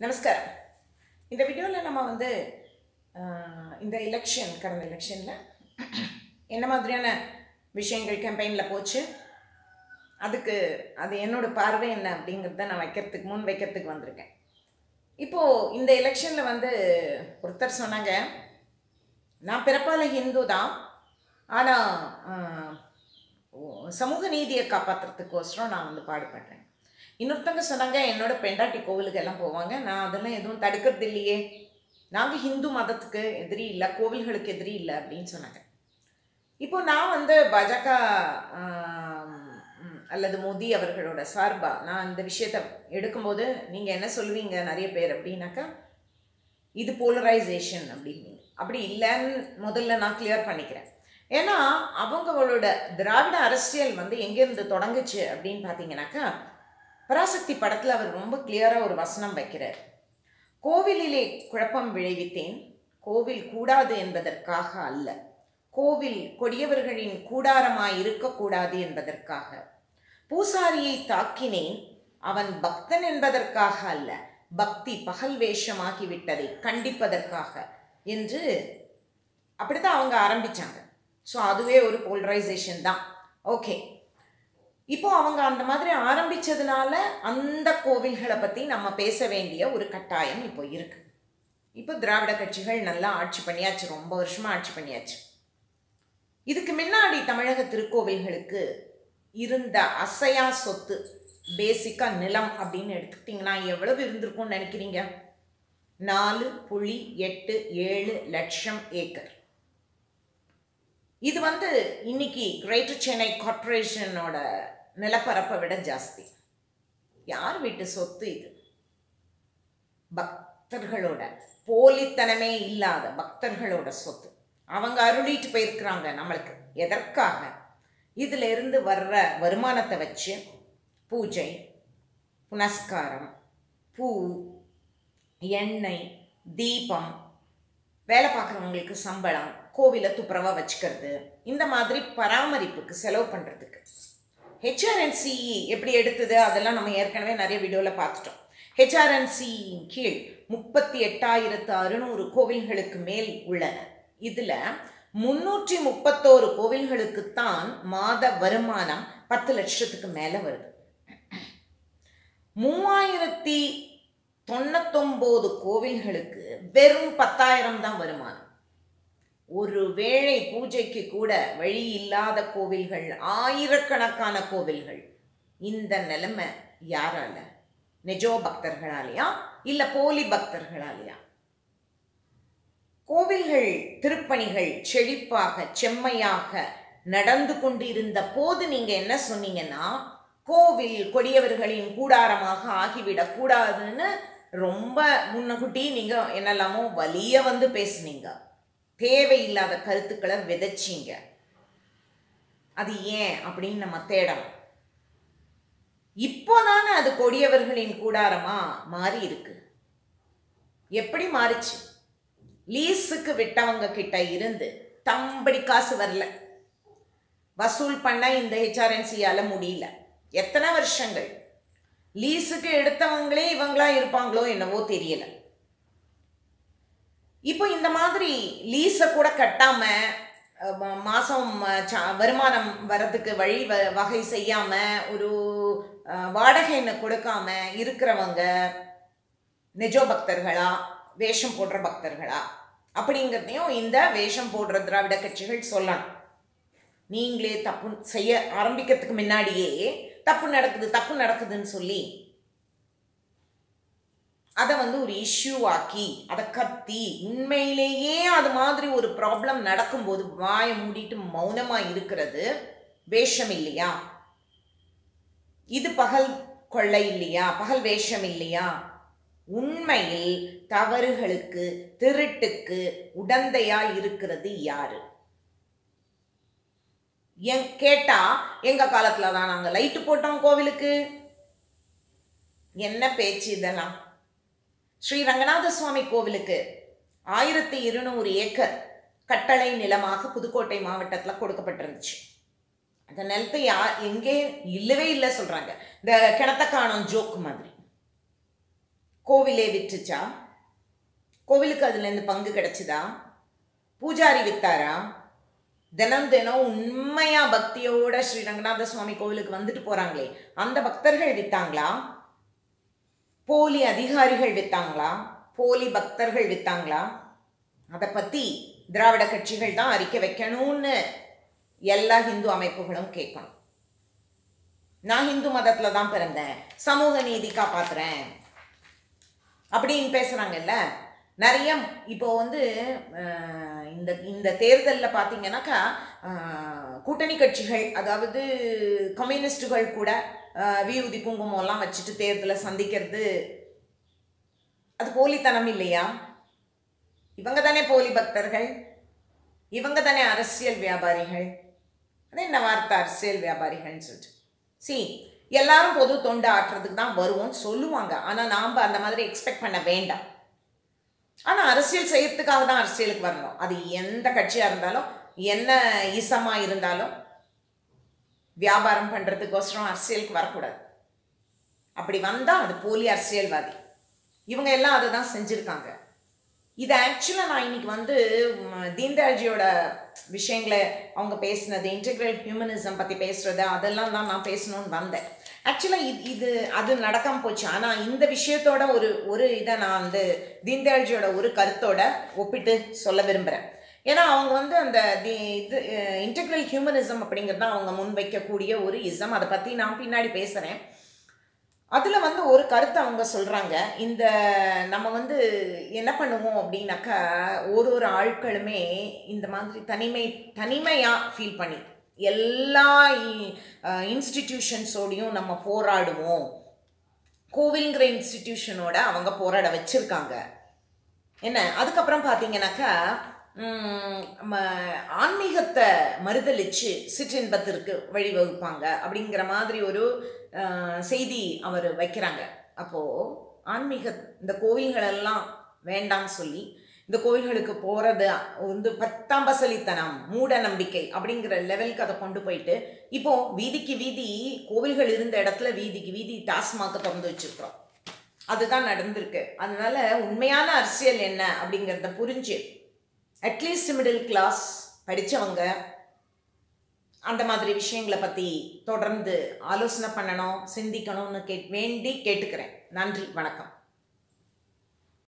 நமஸ்காரம் இந்த வீடியோவில் நம்ம வந்து ஆஹ், இந்த எலெக்ஷன் கடந்த எலெக்ஷனில் என்ன மாதிரியான விஷயங்கள் கேம்பெயினில் போச்சு அதுக்கு அது என்னோட பார்வை என்ன அப்படிங்கிறத நான் வைக்கிறதுக்கு முன் வைக்கிறதுக்கு வந்திருக்கேன் இப்போது இந்த எலெக்ஷனில் வந்து ஒருத்தர் சொன்னாங்க நான் பிறப்பால ஹிந்து தான் ஆனால் சமூக நீதியை காப்பாற்றுறதுக்கோசரம் நான் வந்து பாடுபடுறேன் இன்னொருத்தவங்க சொன்னாங்க என்னோட பெண்டாட்டி கோவிலுக்கு எல்லாம் போவாங்க நான் அதெல்லாம் எதுவும் தடுக்கிறது இல்லையே நாங்கள் ஹிந்து மதத்துக்கு எதிரி இல்லை கோவில்களுக்கு எதிரி இல்லை அப்படின்னு சொன்னாங்க இப்போ நான் வந்து பாஜக ஆம், ம், அல்லது மோடி அவர்களோட சார்பா நான் இந்த விஷயத்தை எடுக்கும்போது நீங்கள் என்ன சொல்லுவீங்க நிறைய பேர் அப்படின்னாக்கா இது போலரைசேஷன் அப்படின்னு அப்படி இல்லைன்னு முதல்ல நான் கிளியர் பண்ணிக்கிறேன் ஏன்னா அவங்களோட திராவிட அரசியல் வந்து எங்கேருந்து தொடங்குச்சு அப்படின்னு பார்த்தீங்கன்னாக்கா பராசக்தி படத்தில் அவர் ரொம்ப கிளியராக ஒரு வசனம் வைக்கிறார் கோவிலிலே குழப்பம் விளைவித்தேன் கோவில் கூடாது என்பதற்காக அல்ல கோவில் கொடியவர்களின் கூடாரமாய் இருக்கக்கூடாது என்பதற்காக பூசாரியை தாக்கினேன் அவன் பக்தன் என்பதற்காக அல்ல பக்தி பகல் வேஷமாகிவிட்டதை கண்டிப்பதற்காக என்று அப்படித்தான் அவங்க ஆரம்பிச்சாங்க ஸோ அதுவே ஒரு போலரைசேஷன் தான் ஓகே இப்போ அவங்க அந்த மாதிரி ஆரம்பிச்சதுனால அந்த கோவில்களை பற்றி நம்ம பேச வேண்டிய ஒரு கட்டாயம் இப்போ இருக்கு இப்போ திராவிட கட்சிகள் நல்லா ஆட்சி பண்ணியாச்சு ரொம்ப வருஷமா ஆட்சி பண்ணியாச்சு இதுக்கு முன்னாடி தமிழக திருக்கோவில்களுக்கு இருந்த அசையா சொத்து பேசிக்கா நிலம் அப்படின்னு எடுத்துக்கிட்டிங்கன்னா எவ்வளவு இருந்திருக்கும்னு நினைக்கிறீங்க நாலு புள்ளி எட்டு ஏழு லட்சம் ஏக்கர் இது வந்து இன்னைக்கு கிரேட்டர் சென்னை கார்ப்பரேஷனோட நிலப்பரப்பை விட ஜாஸ்தி யார் வீட்டு சொத்து இது பக்தர்களோட போலித்தனமே இல்லாத பக்தர்களோட சொத்து அவங்க அருளிட்டு போயிருக்கிறாங்க நம்மளுக்கு எதற்காக இதுல இருந்து வர்ற வருமானத்தை வச்சு பூஜை புனஸ்காரம் பூ எண்ணெய் தீபம் வேலை பார்க்குறவங்களுக்கு சம்பளம் கோவிலை துப்புரவாக வச்சுக்கிறது இந்த மாதிரி பராமரிப்புக்கு செலவு பண்ணுறதுக்கு ஹெச்ஆர்என்சிஇ எப்படி எடுத்தது அதெல்லாம் நம்ம ஏற்கனவே நிறைய வீடியோவில் பார்த்துட்டோம் ஹெச்ஆர்என்சியின் கீழ் முப்பத்தி எட்டாயிரத்து அறுநூறு கோவில்களுக்கு மேல் உள்ளன இதில் முன்னூற்றி முப்பத்தோரு கோவில்களுக்குத்தான் மாத வருமானம் பத்து லட்சத்துக்கு மேலே வருது மூவாயிரத்தி தொண்ணூத்தொம்போது கோவில்களுக்கு வெறும் பத்தாயிரம் தான் வருமானம் ஒரு வேளை பூஜைக்கு கூட வழி இல்லாத கோவில்கள் ஆயிரக்கணக்கான கோவில்கள் இந்த நிலைமை யாரால நிஜோ பக்தர்களாலையா இல்ல போலி பக்தர்களாலையா கோவில்கள் திருப்பணிகள் செழிப்பாக செம்மையாக நடந்து கொண்டு இருந்த போது நீங்க என்ன சொன்னீங்கன்னா கோவில் கொடியவர்களின் கூடாரமாக ஆகிவிடக் கூடாதுன்னு ரொம்ப முன்னகுட்டி நீங்க என்னெல்லாமோ வலிய வந்து பேசுனீங்க தேவையில்லாத கருத்துக்களை விதைச்சீங்க அது ஏன் அப்படின்னு நம்ம தேடணும் இப்போதானே அது கொடியவர்களின் கூடாரமா மாறி இருக்கு எப்படி மாறிச்சு லீஸுக்கு விட்டவங்க கிட்ட இருந்து தம்படி காசு வரல வசூல் பண்ண இந்த ஹெச்ஆர்என்சியால முடியல எத்தனை வருஷங்கள் லீஸுக்கு எடுத்தவங்களே இவங்களா இருப்பாங்களோ என்னவோ தெரியல இப்போ இந்த மாதிரி லீஸை கூட கட்டாம அஹ், ம- மாசம் அஹ், ச- வருமானம் வரதுக்கு வழி வ- வகை செய்யாம ஒரு அஹ், வாடகைன்னு கொடுக்காம இருக்கிறவங்க நிஜோ பக்தர்களா வேஷம் போடுற பக்தர்களா அப்படிங்கிறதையும் இந்த வேஷம் போடுற திராவிட கட்சிகள் சொல்லணும் நீங்களே தப்பு செய்ய ஆரம்பிக்கிறதுக்கு முன்னாடியே தப்பு நடக்குது தப்பு நடக்குதுன்னு சொல்லி அதை வந்து ஒரு இஷ்யூ ஆக்கி அதை கத்தி உண்மையிலேயே அது மாதிரி ஒரு ப்ராப்ளம் நடக்கும்போது வாயை மூடிட்டு மௌனமா இருக்கிறது வேஷம் இல்லையா இது பகல் கொள்ளை இல்லையா பகல் வேஷம் இல்லையா உண்மையில் தவறுகளுக்கு திருட்டுக்கு உடந்தையா இருக்கிறது யாரு என் கேட்டா எங்க காலத்துல தான் நாங்க லைட்டு போட்டோம் கோவிலுக்கு என்ன பேச்சு இதெல்லாம் ஸ்ரீ ரங்கநாத சுவாமி கோவிலுக்கு ஆயிரத்தி இருநூறு ஏக்கர் கட்டளை நிலமாக புதுக்கோட்டை மாவட்டத்தில் கொடுக்கப்பட்டிருந்துச்சு அந்த நிலத்தை யா எங்கே இல்லவே இல்லை சொல்றாங்க இந்த கிணத்த காணும் ஜோக்கு மாதிரி கோவிலே விற்றுச்சா கோவிலுக்கு அதுலேருந்து பங்கு கிடைச்சுதா பூஜாரி வித்தாரா தினம் தினம் உண்மையா பக்தியோட ஸ்ரீ ரங்கநாத சுவாமி கோவிலுக்கு வந்துட்டு போறாங்களே அந்த பக்தர்கள் வித்தாங்களா போலி அதிகாரிகள் வித்தாங்களா போலி பக்தர்கள் வித்தாங்களா அதை பத்தி திராவிட கட்சிகள் தான் அறிக்கை வைக்கணும்னு எல்லா ஹிந்து அமைப்புகளும் கேட்கணும் நான் ஹிந்து மதத்துல தான் பிறந்தேன் சமூக நீதி காப்பாத்துறேன் அப்படின்னு பேசுறாங்கல்ல நிறைய இப்போ வந்து அஹ், இந்த இந்த தேர்தலில் பார்த்தீங்கன்னாக்கா அஹ், கூட்டணி கட்சிகள் அதாவது கம்யூனிஸ்டுகள் கூட அஹ், வியூதி குங்குமம்லாம் வச்சுட்டு தேர்தலை சந்திக்கிறது அது போலித்தனம் இல்லையா இவங்க தானே போலி பக்தர்கள் இவங்க தானே அரசியல் வியாபாரிகள் அது என்ன வார்த்தை அரசியல் வியாபாரிகள்னு சொல்லிட்டு சி எல்லாரும் பொது தொண்டு ஆட்டுறதுக்கு தான் வருவோம்னு சொல்லுவாங்க ஆனால் நாம் அந்த மாதிரி எக்ஸ்பெக்ட் பண்ண வேண்டாம் ஆனால் அரசியல் செய்யறதுக்காக தான் அரசியலுக்கு வரணும் அது எந்த கட்சியாக இருந்தாலும் என்ன இசமாக இருந்தாலும் வியாபாரம் பண்ணுறதுக்கோசரம் அரசியலுக்கு வரக்கூடாது அப்படி வந்தால் அது போலி அரசியல்வாதி இவங்க எல்லாம் அதை தான் செஞ்சுருக்காங்க இது ஆக்சுவலாக நான் இன்னைக்கு வந்து ம், தீன்தயாள்ஜியோட விஷயங்களை அவங்க பேசினது இன்டெகிரல் ஹியூமனிசம் பற்றி பேசுறது அதெல்லாம் தான் நான் பேசணும்னு வந்தேன் ஆக்சுவலாக இது இது அது நடக்காமல் போச்சு ஆனால் இந்த விஷயத்தோட ஒரு ஒரு இதை நான் வந்து தீன்தயாள்ஜியோட ஒரு கருத்தோட ஒப்பிட்டு சொல்ல விரும்புகிறேன் ஏன்னா அவங்க வந்து அந்த தி இது இன்டெகிரல் ஹியூமனிசம் அப்படிங்கிறது தான் அவங்க முன்வைக்கக்கூடிய ஒரு இசம் அதை பற்றி நான் பின்னாடி பேசுகிறேன் அதில் வந்து ஒரு கருத்தை அவங்க சொல்கிறாங்க இந்த நம்ம வந்து என்ன பண்ணுவோம் அப்படின்னாக்கா ஒரு ஒரு ஆட்களுமே இந்த மாதிரி தனிமை தனிமையாக ஃபீல் பண்ணி எல்லா இன்ஸ்டிடியூஷன்ஸோடையும் நம்ம போராடுவோம் கோவில்ங்கிற இன்ஸ்டிடியூஷனோட அவங்க போராட வச்சுருக்காங்க என்ன அதுக்கப்புறம் பார்த்தீங்கன்னாக்கா ம், ம- ஆன்மீகத்தை மறுதலிச்சு சிற்றின்பத்திற்கு வழிவகுப்பாங்க அப்படிங்கிற மாதிரி ஒரு அஹ், செய்தி அவர் வைக்கிறாங்க அப்போது ஆன்மீக இந்த கோவில்களெல்லாம் வேண்டாம்னு சொல்லி இந்த கோவில்களுக்கு போகிறது வந்து பத்தாம்பசலித்தனம் மூட நம்பிக்கை அப்படிங்கிற லெவலுக்கு அதை கொண்டு போயிட்டு இப்போ வீதிக்கு வீதி கோவில்கள் இருந்த இடத்துல வீதிக்கு வீதி டாஸ்மாக திறந்து வச்சிருக்கிறோம் அதுதான் நடந்திருக்கு அதனால உண்மையான அரசியல் என்ன அப்படிங்கிறத புரிஞ்சு அட்லீஸ்ட் மிடில் கிளாஸ் படித்தவங்க அந்த மாதிரி விஷயங்களை பற்றி தொடர்ந்து ஆலோசனை பண்ணணும் சிந்திக்கணும்னு கேட் வேண்டி கேட்டுக்கிறேன் நன்றி வணக்கம்